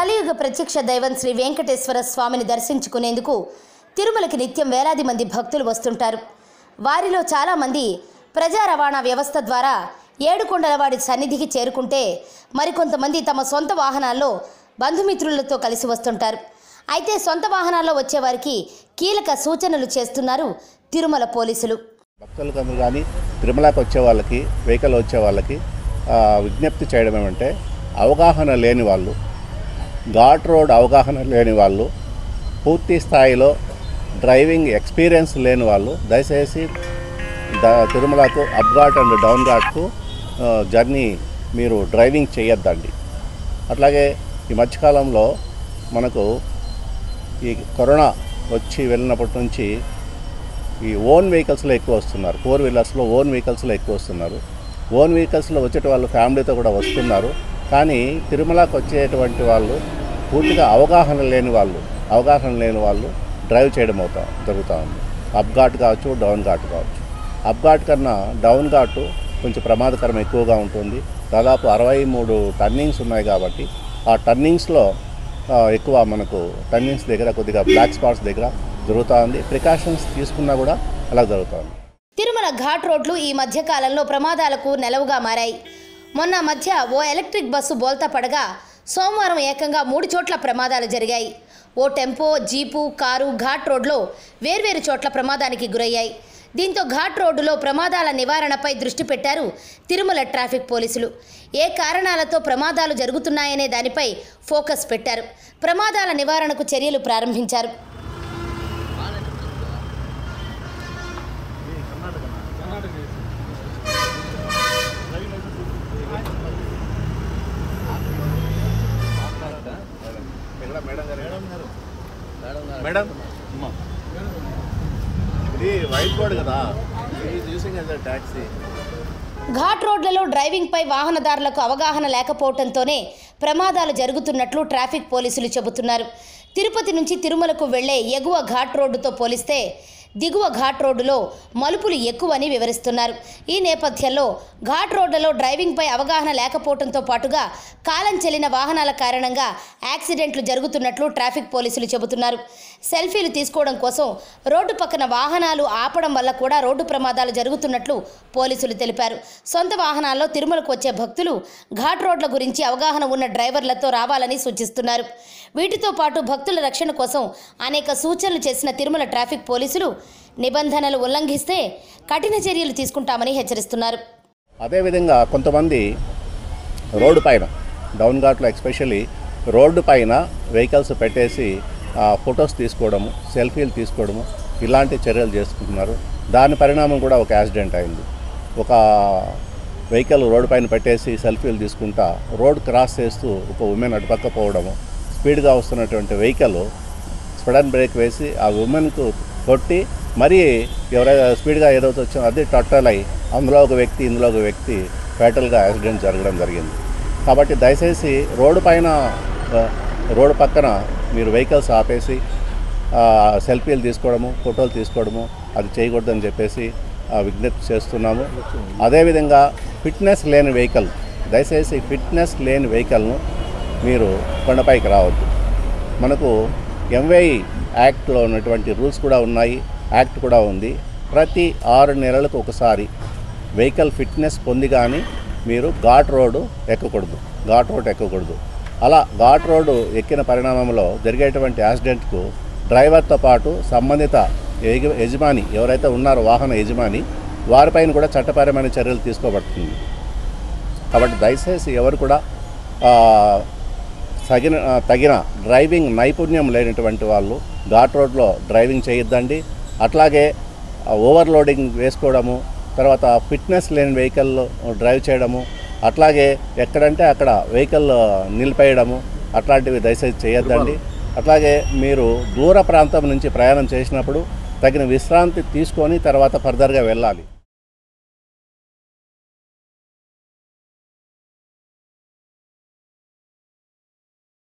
కలియుగ ప్రత్యక్ష దైవం శ్రీ వెంకటేశ్వర స్వామిని దర్శించుకునేందుకు తిరుమలకి నిత్యం వేలాది మంది భక్తులు వస్తుంటారు వారిలో చాలామంది ప్రజా రవాణా వ్యవస్థ ద్వారా ఏడుకొండలవాడి సన్నిధికి చేరుకుంటే మరికొంతమంది తమ సొంత వాహనాల్లో బంధుమిత్రులతో కలిసి వస్తుంటారు అయితే సొంత వాహనాల్లో వచ్చేవారికి కీలక సూచనలు చేస్తున్నారు తిరుమల పోలీసులు భక్తులకు అందరూ కానీ తిరుమలకి వచ్చే వాళ్ళకి వెహికల్ వచ్చే వాళ్ళకి ఆ, విజ్ఞప్తి చేయడం ఏమంటే అవగాహన లేని వాళ్ళు ఘాట్ రోడ్ అవగాహన లేని వాళ్ళు పూర్తి స్థాయిలో డ్రైవింగ్ ఎక్స్పీరియన్స్ లేని వాళ్ళు దయచేసి ద తిరుమలకు అప్ ఘాట్ అండ్ డౌన్ ఘాట్కు ఆ, జర్నీ మీరు డ్రైవింగ్ చేయొద్దండి అట్లాగే ఈ మధ్యకాలంలో మనకు ఈ కరోనా వచ్చి వెళ్ళినప్పటి నుంచి ఈ ఓన్ వెహికల్స్లో ఎక్కువ వస్తున్నారు ఫోర్ వీలర్స్లో ఓన్ వెహికల్స్లో ఎక్కువ వస్తున్నారు ఓన్ వెహికల్స్లో వచ్చేట వాళ్ళు ఫ్యామిలీతో కూడా వస్తున్నారు కానీ తిరుమలకి వచ్చేటువంటి వాళ్ళు పూర్తిగా అవగాహన లేని వాళ్ళు అవగాహన లేని వాళ్ళు డ్రైవ్ చేయడం అవుతా జరుగుతూ ఉంది అప్ ఘాట్ కావచ్చు డౌన్ ఘాట్ కావచ్చు అప్ ఘాట్ కన్నా డౌన్ ఘాట్ కొంచెం ప్రమాదకరం ఎక్కువగా ఉంటుంది దాదాపు అరవై మూడు టర్నింగ్స్ ఉన్నాయి కాబట్టి ఆ టర్నింగ్స్లో ఆ, ఎక్కువ మనకు టర్నింగ్స్ దగ్గర కొద్దిగా బ్లాక్ స్పాట్స్ దగ్గర జరుగుతూ ఉంది ప్రికాషన్స్ తీసుకున్నా కూడా అలా జరుగుతూ ఉంది తిరుమల ఘాట్ రోడ్లు ఈ మధ్య కాలంలో ప్రమాదాలకు నెలవుగా మారాయి మొన్న మధ్య ఓ ఎలక్ట్రిక్ బస్సు బోల్తా పడగా సోమవారం ఏకంగా మూడు చోట్ల ప్రమాదాలు జరిగాయి ఓ టెంపో జీపు కారు ఘాట్ రోడ్లో వేర్వేరు చోట్ల ప్రమాదానికి గురయ్యాయి దీంతో ఘాట్ రోడ్డులో ప్రమాదాల నివారణపై దృష్టి పెట్టారు తిరుమల ట్రాఫిక్ పోలీసులు ఏ కారణాలతో ప్రమాదాలు జరుగుతున్నాయనే దానిపై ఫోకస్ పెట్టారు ప్రమాదాల నివారణకు చర్యలు ప్రారంభించారు మేడం ఇది వైట్ బోర్డ్ కదా యూసింగ్ యాజ్ ట్యాక్సీ ఘాట్ రోడ్లలో డ్రైవింగ్పై వాహనదారులకు అవగాహన లేకపోవడంతోనే ప్రమాదాలు జరుగుతున్నట్లు ట్రాఫిక్ పోలీసులు చెబుతున్నారు తిరుపతి నుంచి తిరుమలకు వెళ్లే ఎగువ ఘాట్ రోడ్డుతో పోలిస్తే దిగువ ఘాట్ రోడ్డులో మలుపులు ఎక్కువని వివరిస్తున్నారు ఈ నేపథ్యంలో ఘాట్ రోడ్లలో డ్రైవింగ్పై అవగాహన లేకపోవడంతో పాటుగా కాలం చెల్లిన వాహనాల కారణంగా యాక్సిడెంట్లు జరుగుతున్నట్లు ట్రాఫిక్ పోలీసులు చెబుతున్నారు సెల్ఫీలు తీసుకోవడం కోసం రోడ్డు పక్కన వాహనాలు ఆపడం వల్ల కూడా రోడ్డు ప్రమాదాలు జరుగుతున్నట్లు పోలీసులు తెలిపారు సొంత వాహనాల్లో తిరుమలకు వచ్చే భక్తులు ఘాట్ రోడ్ల గురించి అవగాహన ఉన్న డ్రైవర్లతో రావాలని సూచిస్తున్నారు వీటితో పాటు భక్తుల రక్షణ కోసం అనేక సూచనలు చేసిన తిరుమల ట్రాఫిక్ పోలీసులు నిబంధనలు ఉల్లంఘిస్తే కఠిన చర్యలు తీసుకుంటామని హెచ్చరిస్తున్నారు అదేవిధంగా కొంతమంది రోడ్డు పైన డౌన్ ఘాట్లో ఎక్స్పెషల్లీ రోడ్డు పైన వెహికల్స్ పెట్టేసి ఆ, ఫొటోస్ తీసుకోవడము సెల్ఫీలు తీసుకోవడము ఇలాంటి చర్యలు చేసుకుంటున్నారు దాని పరిణామం కూడా ఒక యాక్సిడెంట్ అయింది ఒక వెహికల్ రోడ్డు పైన పెట్టేసి సెల్ఫీలు తీసుకుంటా రోడ్ క్రాస్ చేస్తూ ఒక ఉమెన్ అటుపక్క పోవడము స్పీడ్గా వస్తున్నటువంటి వెహికల్ సడన్ బ్రేక్ వేసి ఆ ఉమెన్కు కొట్టి మరీ ఎవరైనా స్పీడ్గా ఏదైతే వచ్చో అది టోటల్ అయి అందులో ఒక వ్యక్తి ఇందులో ఒక వ్యక్తి ఫేటల్గా యాక్సిడెంట్ జరగడం జరిగింది కాబట్టి దయచేసి రోడ్డు పైన ఆ, రోడ్డు పక్కన మీరు వెహికల్స్ ఆపేసి ఆ, సెల్ఫీలు తీసుకోవడము ఫోటోలు తీసుకోవడము అది చేయకూడదని చెప్పేసి ఆ, విజ్ఞప్తి చేస్తున్నాము అదేవిధంగా ఫిట్నెస్ లేని వెహికల్ దయచేసి ఫిట్నెస్ లేని వెహికల్ను మీరు కొండపైకి రావద్దు మనకు ఎంవై యాక్ట్లో ఉన్నటువంటి రూల్స్ కూడా ఉన్నాయి యాక్ట్ కూడా ఉంది ప్రతి ఆరు నెలలకు ఒకసారి వెహికల్ ఫిట్నెస్ పొంది కానీ మీరు ఘాట్ రోడ్డు ఎక్కకూడదు ఘాట్ రోడ్ ఎక్కకూడదు అలా ఘాట్ రోడ్డు ఎక్కిన పరిణామంలో జరిగేటువంటి యాక్సిడెంట్కు డ్రైవర్తో పాటు సంబంధిత యజ- యజమాని ఎవరైతే ఉన్నారో వాహన యజమాని వారిపైన కూడా చట్టపరమైన చర్యలు తీసుకోబడుతుంది కాబట్టి దయచేసి ఎవరు కూడా ఆ, తగిన ఆ, తగిన డ్రైవింగ్ నైపుణ్యం లేనటువంటి వాళ్ళు ఘాట్ రోడ్లో డ్రైవింగ్ చేయొద్దండి అట్లాగే ఆ, ఓవర్లోడింగ్ వేసుకోవడము తర్వాత ఫిట్నెస్ లేని వెహికల్ డ్రైవ్ చేయడము అట్లాగే ఎక్కడంటే అక్కడ వెహికల్ నిలిపేయడము అట్లాంటివి దయచేసి చేయొద్దండి అట్లాగే మీరు దూర ప్రాంతం నుంచి ప్రయాణం చేసినప్పుడు తగిన విశ్రాంతి తీసుకొని తర్వాత ఫర్దర్గా వెళ్ళాలి